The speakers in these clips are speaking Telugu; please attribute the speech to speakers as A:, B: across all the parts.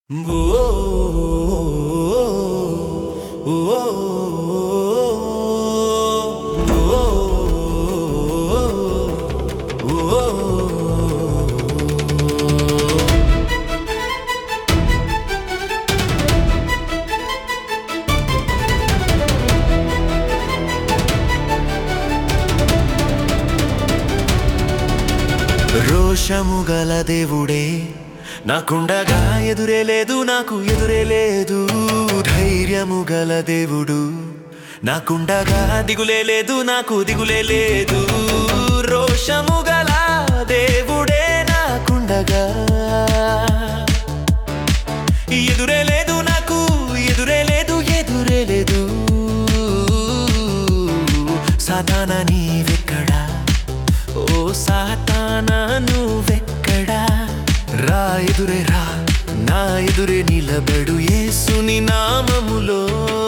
A: రోషము గల దేవుడే నాకుండగా ఎదురే లేదు నాకు ఎదురే లేదు ధైర్యము గల దేవుడు నాకుండగా దిగులే లేదు నాకు దిగులే లేదు రోషము గల దేవుడే నాకుండగా ఎదురే లేదు నాకు ఎదురే లేదు ఎదురే లేదు సాధారణ నీవెక్కడా ఓ సాతానా నువ్వెక్కడా రా ఎదురే రా నా ఎదురే నిలబడు యేసుని నామములో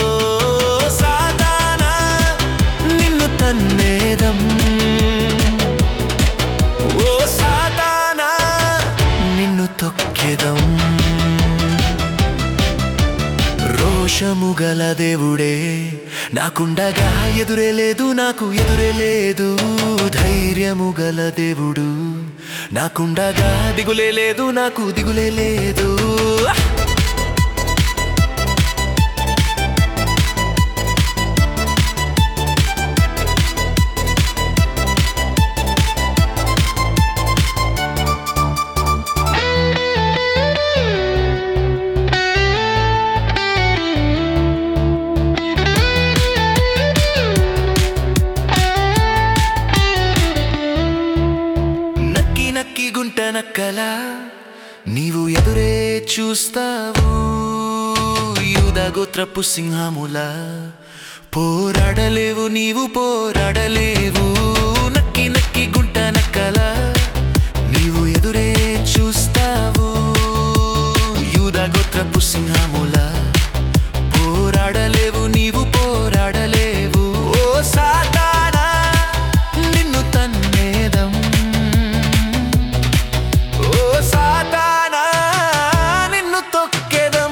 A: సాతానా నిన్ను తన్నేదం ఓ సాతానా నిన్ను తొక్కెదం రోషము గల దేవుడే నాకుండగా ఎదురే లేదు నాకు ఎదురే లేదు ధైర్యము గల దేవుడు నాకుండగా దిగులే లేదు నాకు దిగులే లేదు నక్కి నక్కి గుంట నక్కల నీవు ఎదురే చూస్తావు యూద గోత్రపు సింహముల పోరాడలేవు నీవు పోరాడలేవు నక్కి నక్కి గుంట నక్కల నీవు ఎదురే చూస్తావు యూద గోత్రపు సింహముల పోరాడలేవు నీవు పోరాడలేవు ఓ సాతానా నిన్ను తన్నేదం ఓ సాతానా నిన్ను తొక్కెదం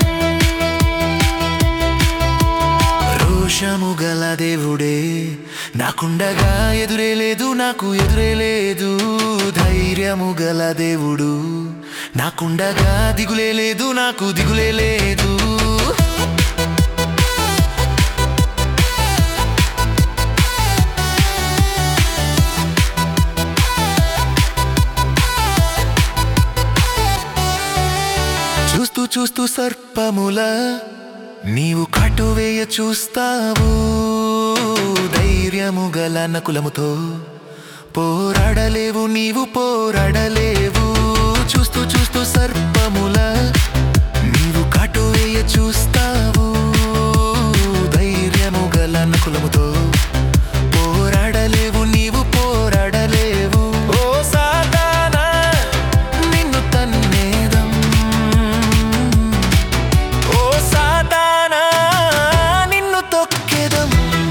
A: రోషము గల దేవుడే నాకుండగా ఎదురే లేదు నాకు ఎదురే లేదు ధైర్యము గల దేవుడు నాకుండగా దిగులే లేదు నాకు దిగులే లేదు చూస్తూ చూస్తూ సర్పముల నీవు కటువేయ చూస్తావు ధైర్యము గల నకులముతో పోరాడలేవు నీవు పోరాడలేవు చూస్తూ చూస్తూ సర్పముల నీవు కటువేయ చూస్తావు ధైర్యము గల నకులముతో పోరాడలేవు నీవు పోరాడలేవు ఓ సాతానా నిన్ను తన్నేదం ఓ సాతానా నిన్ను తొక్కెదం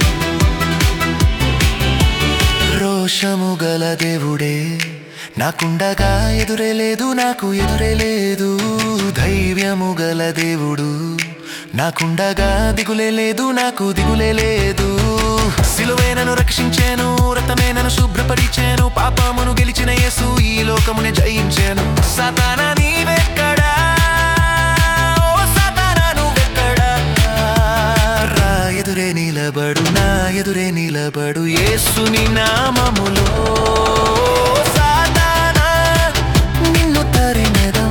A: రోషము గల దేవుడే నాకుండగా ఎదురే లేదు నాకు ఎదురే లేదు ధైర్యము గల దేవుడు నాకుండగా దిగులే లేదు నాకు దిగులే లేదు సిలువే నన్ను రక్షించాను రక్తమే నన్ను శుభ్రపరిచాను పాపమును గెలిచిన యేసు ఈ లోకముని జయించాను సాతానా నీవెక్కడా ఓ సాతానా నువ్వెక్కడా రా ఎదురే నిలబడు నా ఎదురే నిలబడు యేసుని నామములో సాతానా నిన్ను తరిమెదం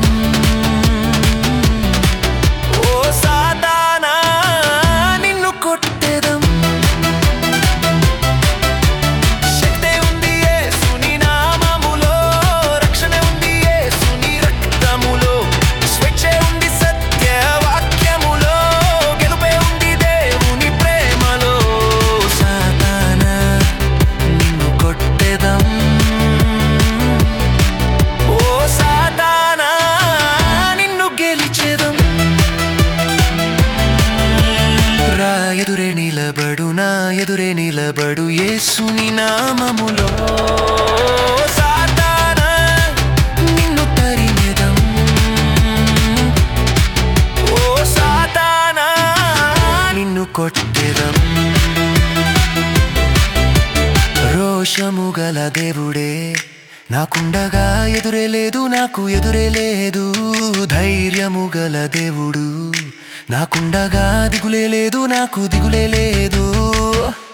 A: ఓ సాతానా నిన్ను కొట్టెదం శక్తి ఉంది యేసుని నామములో రక్షణ ఉంది యేసుని రక్తములో స్వేచ్ఛ ఉంది సత్య వాక్యములో గెలుపే ఉంది దేవుని ప్రేమలో సాతానా నిన్ను కొట్టెదం ఓ సాతానా నిన్ను గెలిచెదం రా ఎదురే నిలబడు నా ఎదురే నిలబడు యేసుని నామములో సాతానా నిన్ను తరిమెదం రోషము గల దేవుడే నాకుండగా ఎదురే లేదు నాకు ఎదురే లేదు ధైర్యము గల దేవుడు నాకుండగా దిగులే లేదు నాకు దిగులే లేదు